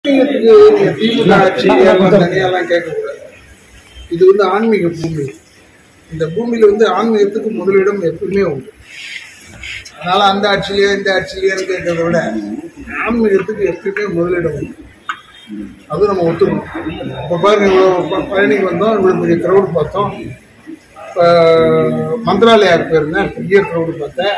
ஆன்மீகத்துக்கு திமுக ஆட்சி எல்லாம் தனியாலாம் கேட்கக்கூடாது இது வந்து ஆன்மீக பூமி இந்த பூமியில வந்து ஆன்மீகத்துக்கு முதலிடம் எப்பவுமே உண்டு அதனால அந்த ஆட்சியிலேயே இந்த ஆட்சியிலேயே கேட்கறத விட ஆன்மீகத்துக்கு எப்பயுமே முதலிடம் உண்டு அது நம்ம ஒத்துக்கணும் இப்போ பாருங்க இவ்வளோ ப- பழனிக்கு வந்தோம் இவ்வளோ பெரிய க்ரௌடு பார்த்தோம் இப்போ மந்திராலயாவுக்கு போயிருந்தேன் பெரிய க்ரௌடு பார்த்தேன்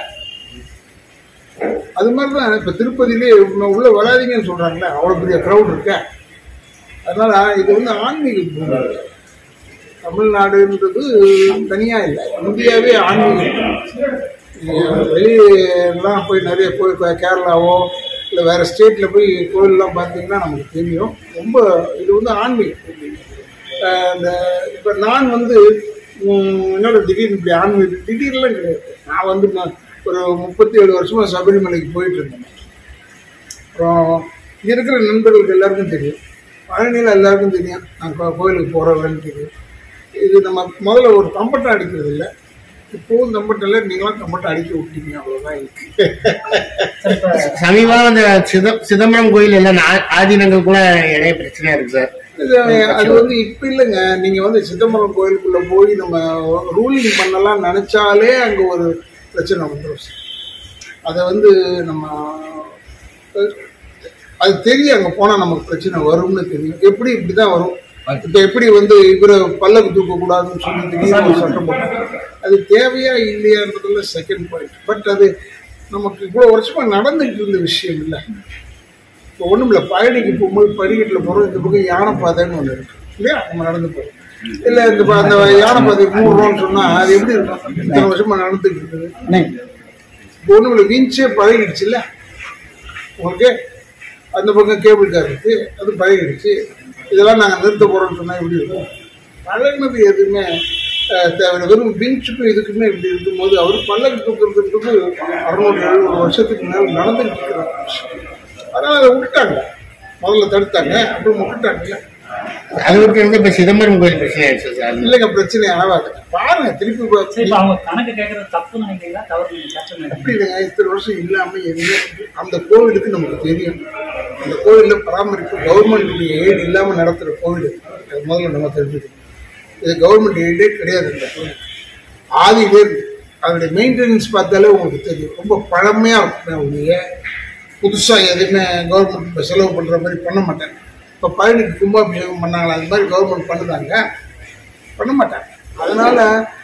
அது மாதிரி தான் இப்போ திருப்பதியிலே இன்னும் உள்ள வராதீங்கன்னு சொல்கிறாங்களே அவ்வளோ பெரிய க்ரௌட் இருக்க அதனால இது வந்து ஆன்மீக பூமி தமிழ்நாடுன்றது தனியாக இல்லை இந்தியாவே ஆன்மீகம் நீங்க வெளியெல்லாம் போய் நிறைய போய் கே- கேரளாவோ இல்லை வேறு ஸ்டேட்டில் போய் கோயிலெலாம் பார்த்தீங்கன்னா நமக்கு தெரியும் ரொம்ப இது வந்து ஆன்மீகம் அஹ் இந்த இப்போ நான் வந்து உம், என்னோட திடீர்னு இப்படி ஆன்மீகம் திடீர்லாம் கிடையாது நான் வந்து நான் ஒரு முப்பத்தி ஏழு வருஷமாக சபரிமலைக்கு போயிட்டு இருந்தேன் அப்புறம் இங்கே இருக்கிற நண்பர்களுக்கு எல்லாருக்கும் தெரியும் பழனியில் எல்லாருக்கும் தெரியும் நான் கோ- கோயிலுக்கு போகிறவங்கன்னு தெரியும் இது நம்ம முதல்ல ஒரு தம்பட்டம் அடிக்கிறது இல்லை இப்போவும் தம்பட்டில் நீங்களாம் தம்பட்டம் அடிக்க விட்டீங்க அவ்வளோதான் இருக்கு சமீபம் அந்த சிதம் சிதம்பரம் கோயில் எல்லாம் ஆ- ஆதீனங்களுக்குள்ள நிறைய பிரச்சனை இருக்கு சார் இது அது வந்து இப்ப இல்லைங்க நீங்க வந்து சிதம்பரம் கோயிலுக்குள்ள போய் நம்ம ரூலிங் பண்ணலாம் நினைச்சாலே அங்க ஒரு பிரச்சனை வந்துடும் சார். அதை வந்து நம்ம அது தெரியும் அங்க போனா நமக்கு பிரச்சனை வரும்னு தெரியும் எப்படி இப்படிதான் வரும் இப்ப எப்படி வந்து இவரை பல்லக்கு தூக்க கூடாதுன்னு சொல்லி திடீர்னு ஒரு சட்டம் போட்டாங்க அது தேவையா இல்லையான்றதுல செகண்ட் பாயிண்ட் பட் அது நமக்கு இவ்வளவு வருஷமா நடந்துகிட்டு இருந்த விஷயம் இல்லை இப்போ ஒன்றும் இல்லை பழனிக்கு போகும்போது படிக்கட்டில் போகிறோம் இந்த பக்கம் யானை பாதைன்னு ஒன்று இருக்கு இல்லையா நம்ம நடந்து போகிறோம் இல்லை இந்த ப- அந்த யானை பாதை மூணு ரூபான்னு சொன்னால் அது எப்படி இருக்கும் இத்தனை வருஷமா நடந்துட்டு இருக்குது இப்போ ஒன்றும் இல்லை வீஞ்சே பழகிடுச்சு இல்லை உங்களுக்கு அந்த பக்கம் கேபிள் கார் இருக்கு அது பழகிடுச்சு இதெல்லாம் நாங்கள் நிறுத்த போகிறோம்னு சொன்னால் எப்படி இருக்கும் பழகினது எதுவுமே அஹ், தேவையில்லை வெறும் பீச்சுக்கும் இதுக்குமே இப்படி இருக்கும்போது அவர் பல்லக்கு தூக்குறதுக்கு அறுநூறு எழுநூறு வருஷத்துக்கு மேலே நடந்துட்டு இருக்கிற விஷயம் அதனால அதை விட்டுட்டாங்க முதல்ல தடுத்தாங்க அப்புறம் விட்டுட்டாங்கல்ல அது விட்டு இருந்து இப்ப சிதம்பரம் கோயில் பிரச்சனை ஆயிடுச்சு சார் இல்லைங்க பிரச்சனை ஆகாது பாருங்க திருப்பி பா- சரி இப்ப அவங்க கணக்கு கேட்கறது தப்புன்னு நினைக்கிறீங்களா தவறு சட்டம் அப்படி இல்லைங்க இத்தனை வருஷம் இல்லாம எதுவுமே அந்த கோவிலுக்கு நமக்கு தெரியும் அந்த கோவில்ல பராமரிப்பு கவர்மெண்ட் எய்டு இல்லாம நடத்துற கோவில் அது முதல்ல நம்ம தெரிஞ்சுக்கணும் இது கவர்மெண்ட் எய்டே கிடையாது இந்த கோவில் ஆதியிலே இருந்து அதோடைய மெயின்டெனன்ஸ் பார்த்தாலே உங்களுக்கு தெரியும் ரொம்ப பழமையா இருக்குமே ஒழிய புதுசா எதுவுமே கவர்மெண்ட் இப்போ செலவு பண்ற மாதிரி பண்ண மாட்டாங்க இப்போ பழனிக்கு கும்பாபிஷேகம் பண்ணாங்களா அது மாதிரி கவர்மெண்ட் பண்ணுதாங்க பண்ண மாட்டாங்க அதனால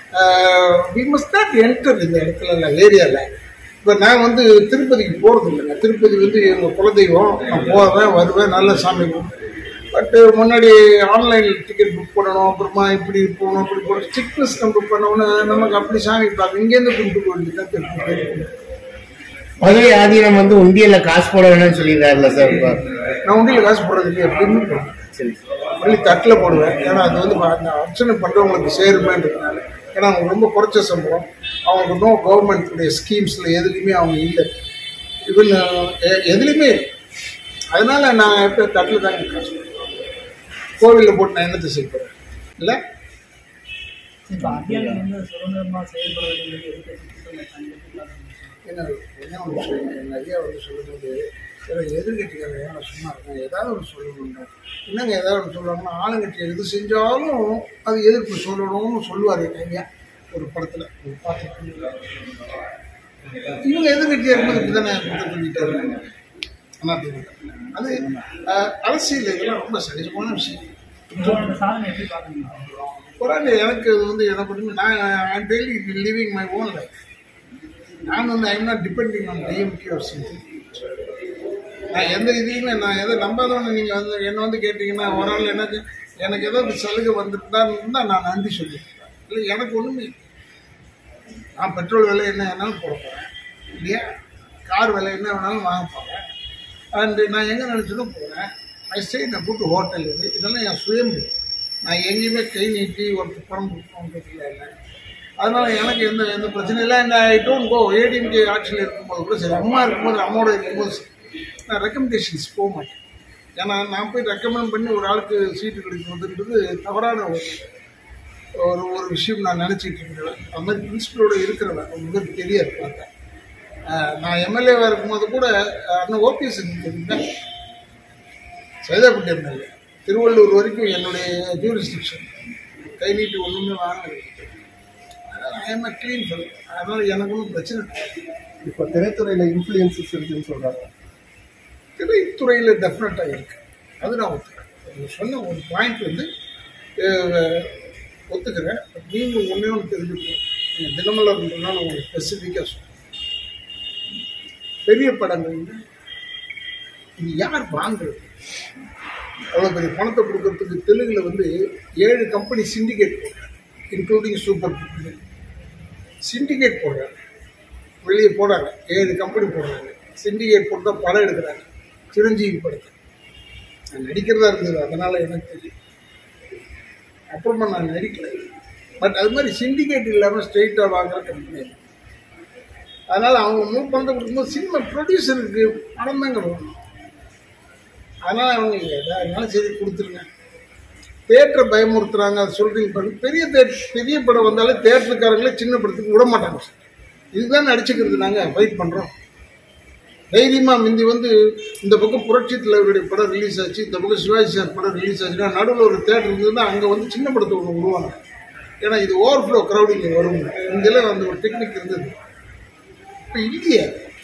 வி மஸ்ட் நாட் என்டர் இந்த இடத்துல இல்லை ஏரியாவில் இப்போ நான் வந்து திருப்பதிக்கு போகிறது இல்லைங்க திருப்பதி வந்து எங்கள் குலதெய்வம் நான் போவேன் வருவேன் நல்ல சாமி பட்டு முன்னாடி ஆன்லைனில் டிக்கெட் புக் பண்ணணும் அப்புறமா இப்படி போகணும் இப்படி போகணும் சிக்னஸ் நம்ம பண்ணோன்னு நமக்கு அப்படி சாமி பார்க்க இங்கேருந்து கும்பிட்டு போயிட்டு தான் திருப்பதி மதுரை ஆதீனம் வந்து உண்டியல்ல காசு போட வேணாம்னு சொல்லியிருக்காருல்ல சார் இப்ப நான் உண்டியில் காசு போடுறது இல்லையா எப்படின்னு போடுவேன் சரி மல்லி தட்டில் போடுவேன் ஏன்னா அது வந்து ப- அந்த அர்ச்சனை பண்ணுறவங்களுக்கு சேருமேன்றதுனால ஏன்னா அவங்க ரொம்ப குறைச்ச சம்பளம் அவங்களுக்கு நோ கவர்மெண்ட்டுடைய ஸ்கீம்ஸில் எதுலேயுமே அவங்க இல்லை ஈவன் எதுலேயுமே இல்லை அதனால நான் எப்போ தட்டில் தாங்க காசு போடுவேன் கோவிலில் போட்டு நான் என்னத்தை செய்ய போகிறேன் இல்லை இப்ப அதிகாரிகள் வந்து சுதந்திரமா செயல்பட வேண்டியது எதுக்கு என்ன என்ன ஒன்று சொல்லுங்க எங்கள் ஐயா வந்து சொல்லும்போது சில எதிர்கட்சிகள் ஏன் சும்மா இருக்கேன் ஏதாவது ஒன்று சொல்லணும்னா என்னங்க ஏதாவது ஒன்று சொல்லுவாங்கன்னா ஆளுங்கட்சி எது செஞ்சாலும் அது எதிர்ப்பு சொல்லணும்னு சொல்லுவார் எங்கள் ஐயா ஒரு படத்தில் ஒரு பாட்டு இவங்க எதிர்கட்சியாக இருக்கும்போது இப்படி தானே குற்றம் சொல்லிட்டு இருக்காங்க அதிமுக அது அஹ், அரசியல் இதெல்லாம் ரொம்ப சரிசமான விஷயம் உங்களோட சாதனை எப்படி பாக்குறீங்க பரவாயில்ல எனக்கு அது வந்து எனக்கு வந்து நான் I daily living my own life நான் வந்து I'm not depending on DMK or something நான் எந்த இதுலையுமே நான் எதை நம்பாதவன நீங்கள் வந்து என்னை வந்து கேட்டிங்கன்னா ஒரு ஆள் எனக்கு எனக்கு ஏதாவது சலுகை வந்துட்டுதான் இருந்தால் நான் நன்றி சொல்லியிருக்கேன் இல்லை எனக்கு ஒன்றுமே இல்லை. நான் பெட்ரோல் விலை என்ன வேணாலும் போட போகிறேன் இல்லையா கார் விலை என்ன வேணாலும் வாங்க போகிறேன் அண்டு நான் எங்கே நினச்சதும் போகிறேன் ஐ ஸ்டே நான் கூட்டு ஹோட்டல் இது இதெல்லாம் என் சுயம்பு நான் எங்கேயுமே கை நீட்டி ஒரு பணம் கொடுக்கணுன்றதுல இல்லை அதனால எனக்கு எந்த எந்த பிரச்சனையும் இல்லை இந்த ஐ டோன்ட் கோ ஏடிஎம்கே ஆட்சியில் இருக்கும்போது கூட சரி அம்மா இருக்கும்போது அம்மாவோட இருக்கும்போது சரி நான் ரெக்கமெண்டேஷன்ஸ் போக மாட்டேன் ஏன்னா நான் போய் ரெக்கமெண்ட் பண்ணி ஒரு ஆளுக்கு சீட்டு கிடைக்கிறதுன்றது தவறான ஒரு ஒரு ஒரு விஷயம் நான் நினச்சிட்டு இருக்கிறேன் அது மாதிரி பிரின்சிபலோட இருக்கிறவன் உங்களுக்கு தெரியாது பார்த்தேன் அஹ் நான் எம்எல்ஏவாக இருக்கும்போது கூட அண்ணன் ஓபிஎஸ் இருந்தேன் சைதாப்பட்டி எம்எல்ஏ திருவள்ளூர் வரைக்கும் என்னுடைய ஜூரிஸ்டிக்ஷன் கை நீட்டி ஒன்றுமே வாங்க I am a clean fell அதனால் எனக்கு ஒன்றும் பிரச்சனை கிடையாது இப்போ திரைத்துறையில இன்ஃப்ளூயன்சஸ் இருக்குன்னு சொல்றாங்க திரைத்துறையில் டெஃபினட்டாக இருக்கு அது நான் ஒத்துக்கிறேன் நீங்க சொன்ன ஒரு பாயிண்ட் வந்து அஹ், ஒத்துக்கிறேன் But நீங்கள் ஒன்றே ஒன்று தெரிஞ்சுக்கணும் நீங்கள் தினமலர்ன்றதுனால உங்களுக்கு ஸ்பெசிஃபிக்காக சொல்லுங்கள் பெரிய படங்கள் வந்து இது யார் வாங்குறது அவ்வளோ பெரிய பணத்தை கொடுக்கறதுக்கு தெலுங்குல வந்து ஏழு கம்பெனி சிண்டிகேட் போடுறாங்க இன்க்ளூடிங் சூப்பர் சிண்டிகேட் போடுறாங்க வெளியே போடுறாங்க ஏழு கம்பெனி போடுறாங்க சிண்டிகேட் போட்டு தான் படம் எடுக்கிறாங்க சிரஞ்சீவி படத்தை நான் நடிக்கிறதா இருந்தது அதனால எனக்கு தெரியும் அப்புறமா நான் நடிக்கல பட் அது மாதிரி சிண்டிகேட் இல்லாமல் ஸ்ட்ரெயிட்டாக வாங்குற கம்பெனி இல்லை. அதனால அவங்க மூவ் பணத்தை கொடுக்கும்போது சினிமா ப்ரொடியூசருக்கு பணம் தாங்க வரணும் அதனால அவங்க எதா இருந்தாலும் சரி கொடுத்துருங்க தேட்டரை பயமுறுத்துறாங்க அது சொல்றீங்க பாருங்க பெரிய தேட்டர் பெரிய படம் வந்தாலே தேட்டருக்காரங்களே சின்ன படத்துக்கு விட மாட்டாங்க சார் இதுதான் நடிச்சுக்கிறது நாங்கள் ஃபைட் பண்ணுறோம் தைரியமாக முந்தி வந்து இந்த பக்கம் புரட்சி தலைவருடைய படம் ரிலீஸ் ஆச்சு இந்த பக்கம் சிவாஜி சார் படம் ரிலீஸ் ஆச்சுன்னா நடுவில் ஒரு தேட்டர் இருந்ததுன்னா அங்கே வந்து சின்ன படத்தை ஒன்று விடுவாங்க ஏன்னா இது ஓவர்ஃப்ளோ க்ரௌடிங் வரும் இங்கெல்லாம் அந்த ஒரு டெக்னிக் இருந்தது இப்போ இல்லையே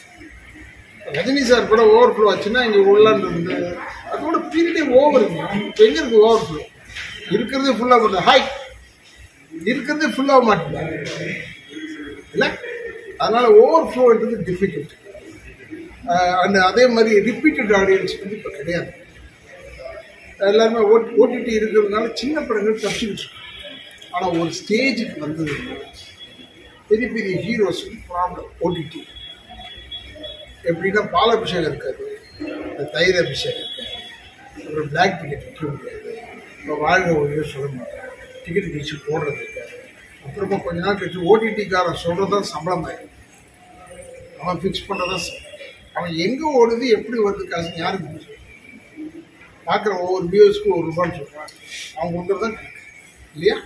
ரஜினி சார் படம் ஓவர்ஃப்ளோ ஆச்சுன்னா இங்கே உள்ளான்னு இருந்து அதோட பீரியடே ஓவர் இப்போ எங்கே இருக்கு ஓவர்ஃப்ளோ இருக்கிறதே ஃபுல்லாக பண்ணுறது ஹாய் இருக்கிறதே ஃபுல்லாக மாட்டேங்குது இல்லை அதனால் ஓவர்ஃப்ளோன்றது டிஃபிகல்ட் அண்ட் அதே மாதிரி ரிப்பீட்டட் ஆடியன்ஸ் வந்து இப்போ கிடையாது எல்லாருமே ஓட் ஓடிடி இருக்கிறதுனால சின்ன படங்கள் தப்பிச்சுக்கிட்டு இருக்கு ஆனால் ஒரு ஸ்டேஜுக்கு வந்தது பெரிய பெரிய ஹீரோஸ் ப்ராப்ளம் ஓடிடி எப்படின்னா பால் அபிஷேகம் இருக்காது இந்த தயிர் அபிஷேகம் இருக்காது அப்புறம் பிளாக் டிக்கெட் விற்க முடியாது இப்போ வாழ்க ஒழியோ சொல்ல மாட்டேன் டிக்கெட் கழிச்சு போடுறது இருக்காது அப்புறமா கொஞ்ச நாள் கழிச்சு ஓடிடிக்காரன் சொல்கிறதான் சம்பளம் ஆயிடும் அவன் ஃபிக்ஸ் பண்ணுறதா அவன் எங்கே ஓடுது எப்படி வருது காசு யாருக்கு தெரியும் பார்க்குற ஒவ்வொரு வியூஸ்க்கும் ஒரு ரூபான்னு சொல்கிறான் அவன் கொடுக்குறது தான் இல்லையா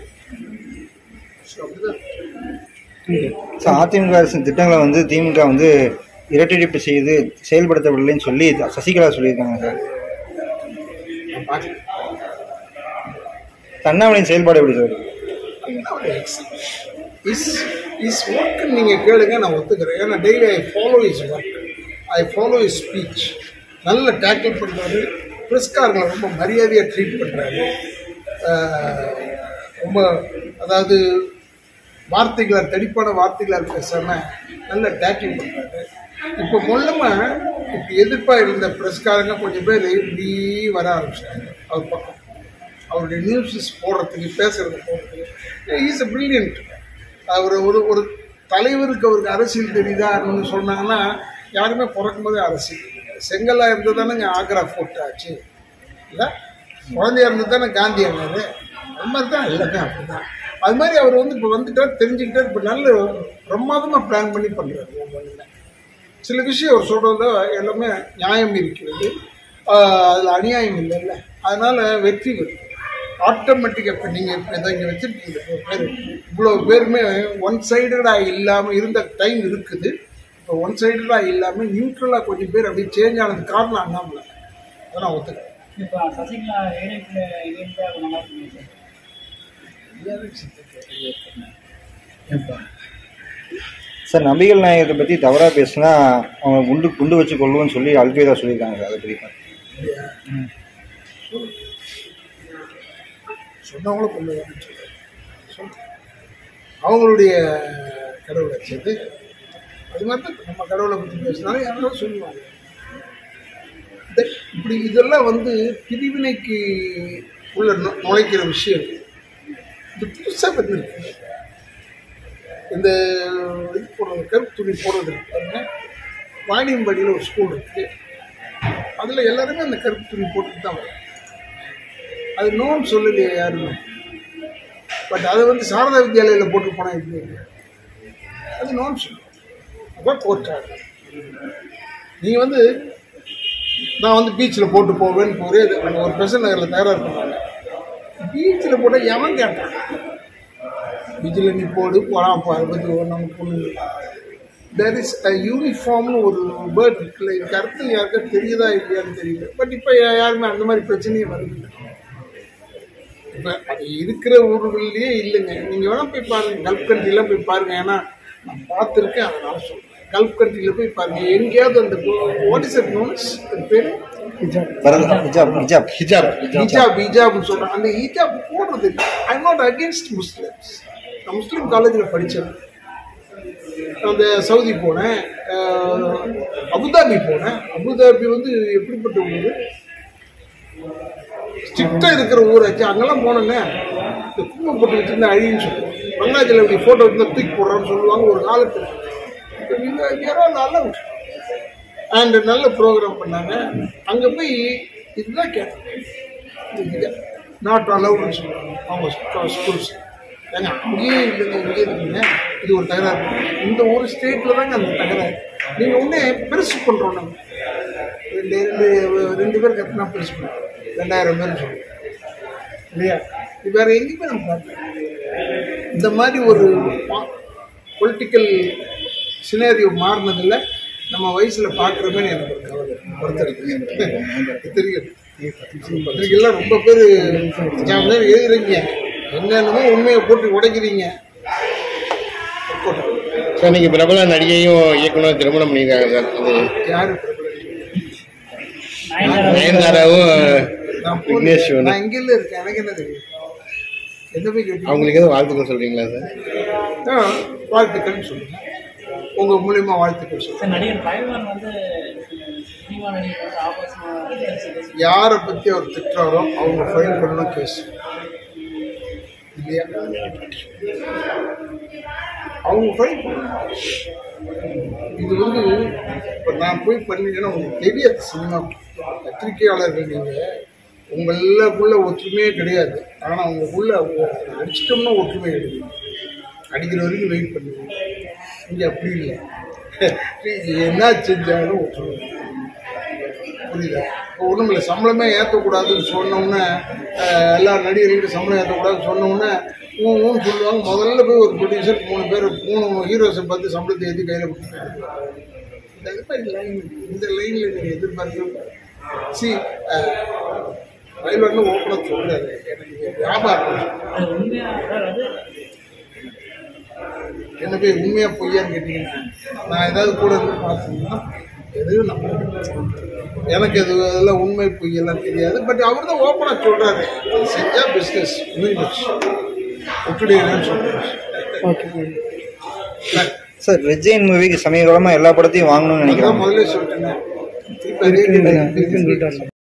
ஸோ அப்படிதான் ஸோ அதிமுக அரசின் திட்டங்களை வந்து திமுக வந்து இரட்டிப்பு செய்து செயல்படுத்தவில்லைன்னு சொல்லி சசிகலா சொல்லியிருக்காங்க சார் நான் பார்க்குறேன் அண்ணாமலையின் செயல்பாடு எப்படி சார் இஸ் இஸ் ஒர்க் நீங்கள் கேளுங்க நான் ஒத்துக்கிறேன் ஏன்னா daily I follow is work I follow is speech நல்ல டேக்கிள் பண்ணுறாரு ப்ரெஸ்காரங்களை ரொம்ப மரியாதையாக ட்ரீட் பண்ணுறாரு ரொம்ப அதாவது வார்த்தைகளை தடிப்பான வார்த்தைகளை பேசாமல் நல்ல டேக்கிள் பண்ணுறாரு இப்போ மொல்லமாக இப்போ எதிர்ப்பாக இருந்த ப்ரெஸ்காரங்க கொஞ்சம் பேர் இப்படி வர ஆரம்பிச்சிட்டாங்க அவர் பக்கம் அவருடைய நியூஸஸ் போடுறதுக்கு பேசுறது போடுறதுக்கு இஸ் அ பிரில்லியன்ட் அவர் ஒரு ஒரு தலைவருக்கு அவருக்கு அரசியல் தெரியுதான்னு சொன்னாங்கன்னா யாருமே பிறக்கும் போதே அரசியல் செங்கல்லா இருந்தது தானேங்க ஆக்ரா ஃபோர்ட் ஆச்சு இல்லை குழந்தையா இருந்தது தானே காந்தி ஆனாரு அது மாதிரி தான் எல்லாமே அப்படிதான் அது மாதிரி அவர் வந்து இப்போ வந்துட்டார் தெரிஞ்சுக்கிட்டார் இப்போ நல்ல பிரமாதமாக பிளான் பண்ணி பண்ணுறாரு ஒவ்வொன்றுல சில விஷயம் அவர் சொல்கிறத எல்லாமே நியாயம் இருக்கிறது அதில் அநியாயம் இல்லைல்ல அதனால் வெற்றி வருது ஆட்டோமேட்டிக்காக இப்போ நீங்கள் இப்போ இதை இங்கே வச்சுருக்கீங்க இப்போ பேர் இவ்வளோ பேருமே ஒன் சைடடாக இல்லாமல் இருந்த டைம் இருக்குது இப்போ ஒன் சைடடாக இல்லாமல் நியூட்ரலாக கொஞ்சம் பேர் அப்படியே சேஞ்ச் ஆனது காரணம் அண்ணாமலை அதை நான் ஒத்துக்கிறேன் இப்போ சசிகலா ஏழைக்குள்ள இணைந்தா நல்லா இருக்குங்க சார் ஏப்பா சார் நம்பிகள் நாயகத்தை பற்றி தவறாக பேசுனா அவங்க குண்டு குண்டு வச்சு கொள்ளுவோம்னு சொல்லி அல்பேதா சொல்லியிருக்காங்க சார் அதை பற்றி இல்லையா சொல்லு. சொன்னவங்களும் கொண்டு வரணும்னு சொல்லு. அவங்களுடைய கடவுளை சேர்த்து அது மாதிரி தான் நம்ம கடவுளை பற்றி பேசினாலும் யாராவது சொல்லுவாங்க இந்த- இப்படி இதெல்லாம் வந்து பிரிவினைக்கு உள்ள நு- நுழைக்கிற விஷயம் இது புதுசாக வந்துருக்கு இந்த இது போடுறது கருப்பு துணி போடுறது இருக்கு பாருங்க வாணியம்பாடியில் ஒரு ஸ்கூல் இருக்குது அதில் எல்லாருமே அந்த கருப்பு துணி போட்டுட்டு தான் வரும் அது நோன்னு சொல்லலையே யாருமே பட் அதை வந்து சாரதா வித்யாலயில் போட்டு போனால் எப்படி இருக்கு? அது நோன்னு சொல்லுவோம் அப்போ கோர்ட்டாக நீங்கள் வந்து நான் வந்து பீச்சில் போட்டு போவேன்னு ஒரே இது அங்க ஒரு பெசன் நகரில் தயாராக பண்ணாங்க பீச்சில் போட்டால் எவன் கேட்டான் பீச்சில் நீ போடு போகலாம் அப்போ அதை பற்றி நமக்கு ஒன்றும் இல்லை தேர் இஸ் அ யூனிஃபார்ம்னு ஒரு வேர்ட் இருக்குல்ல இதுக்கு அர்த்தம் யாருக்கா தெரியுதா இல்லையான்னு தெரியல பட் இப்போ யாருமே அந்த மாதிரி பிரச்சனையே வருது இப்போ அது இருக்கிற ஊர்கள்லயே இல்லைங்க நீங்கள் வேணால் போய் பாருங்க கல்ஃப் கண்ட்ரிலாம் போய் பாருங்க ஏன்னா நான் பார்த்துருக்கேன் அதனால சொல்கிறேன் கல்ஃப் கண்ட்ரியில் போய் பாருங்க எங்கேயாவது அந்த வாட் இஸ் இட் நோன்ஸ் பேர் பரத ஹிஜாப் ஹிஜாப் ஹிஜாப் ஹிஜாப் ஹிஜாப்னு சொல்கிறேன் அந்த ஹிஜாப் போடுறது ஐ நாட் அகேன்ஸ்ட் முஸ்லிம்ஸ் நான் முஸ்லீம் காலேஜில் படித்தேன் அந்த சவுதி போனேன் அஹ், அபுதாபி போனேன் அபுதாபி வந்து எப்படிப்பட்ட ஊர் ஸ்ட்ரிக்டாக இருக்கிற ஊராச்சு அங்கெல்லாம் போனோன்னே இந்த குங்குமம் போட்டு வச்சிருந்தா அழின்னு சொல்லுவோம் பங்களாஜில் இப்படி ஃபோட்டோ இருந்தால் தூக்கி போடுறான்னு சொல்லுவாங்க ஒரு காலத்தில் யாரோ நல்ல அண்ட் நல்ல ப்ரோக்ராம் பண்ணாங்க அங்கே போய் இதுதான் கேட்டேன் நாட் அலவுடுன்னு சொல்லுவாங்க அவங்க ஸ்கூல்ஸ் ஏங்க அங்கேயே இல்லைங்க இங்கே இருக்குங்க இது ஒரு தகராறு இந்த ஒரு ஸ்டேட்டில் தாங்க அந்த தகராறு நீங்கள் ஒன்றே பெருசு பண்ணுறோம் நம்ம ரெண்டு ரெண்டு ரெண்டு பேர் கத்தினா பெருசு பண்ணுறோம் ரெண்டாயிரம் பேர் சொல்லுவோம் இல்லையா இது வேறு எங்கேயுமே நம்ம பார்க்கல இந்த மாதிரி ஒரு பொலிட்டிக்கல் சினாரியோ மாறினதில்ல நம்ம வயசில் பார்க்குறோமேனு எனக்கு ஒரு கவலை ஒருத்தருக்கு தெரியும் பத்திரிகைலாம் ரொம்ப பேர் எக்ஸாம் தான் எழுதுறீங்க என்னென்னமோ உண்மையை போட்டு உடைக்கிறீங்க சார் நீங்க பிரபல நடிகையும் இயக்குனர் திருமணம் பண்ணியிருக்காங்க சார் அது யாரு நயன்தாராவும் நான் விக்னேஷ் போறேன். வந்து. நான் இங்கே இருக்கேன் எனக்கு என்ன தெரியும் எந்த போய் கேட்டீங்க அவங்களுக்கு எதுவும் வாழ்த்துக்கள் சொல்றீங்களா சார் ஆ, வாழ்த்துக்கள்னு சொல்லுங்க உங்க மூலியமா வாழ்த்துக்கள் சொல்லுங்க சார் நடிகர் பயன்வான் வந்து சினிமா நடிகர் வந்து ஆபாசமாக யாரை பத்தி அவர் திட்டுறாரோ அவங்க ஃபைல் பண்ணணும் கேஸ் இல்லையா அவங்க ஃபைல் பண்ணணும் இது வந்து இப்போ நான் போய் பண்ணீங்கன்னா உங்களுக்கு தெரியாது சினிமா பத்திரிகையாளர்கள் நீங்கள் உங்களுக்குள்ள ஒற்றுமையே கிடையாது ஆனால் உங்களுக்குள்ள அடிச்சிட்டோம்னா ஒற்றுமை கிடைக்கும் அடிக்கிற வரைக்கும் வெயிட் பண்ணுவீங்க இங்கே அப்படி இல்லை நீங்க என்ன செஞ்சாலும் ஒற்றுமை புரியுதா இப்போ ஒன்றும் இல்லை சம்பளமே ஏற்றக்கூடாதுன்னு சொன்னோன்னே அஹ், எல்லா நடிகர்களுக்கும் சம்பளம் ஏற்றக்கூடாதுன்னு சொன்னோன்னே ஊ ஊன்னு சொல்லுவாங்க முதல்ல போய் ஒரு ப்ரொடியூசர் மூணு பேர் மூணு ஹீரோஸை பார்த்து சம்பளத்தை ஏற்றி கையில் கொடுத்துருக்காங்க இந்த மாதிரி லைன் இந்த லைனில் நீங்கள் எதிர்பார்க்க சி பயில்வான்னு ஓப்பனாக சொல்கிறாரு எனக்கு இது வியாபாரம் அது உண்மையாக அதாவது என்ன போய் உண்மையாக பொய்யான்னு கேட்டிங்கன்னா நான் ஏதாவது கூட இருந்து பார்த்தீங்கன்னா எதுவும் நம்ப எனக்கு அது அதெல்லாம் உண்மை பொய்யெல்லாம் தெரியாது பட் அவர் தான் ஓப்பனாக சொல்கிறாரு செஞ்சால் பிஸ்னஸ் முடிஞ்சிச்சு விட்டுடுங்கன்னு சொல்கிறாரு சார் ரெஜைன் மூவிக்கு சமீப காலமாக எல்லா படத்தையும் வாங்கணும்னு நினைக்கிறேன் முதல்ல சொல்லிட்டேன் இப்போ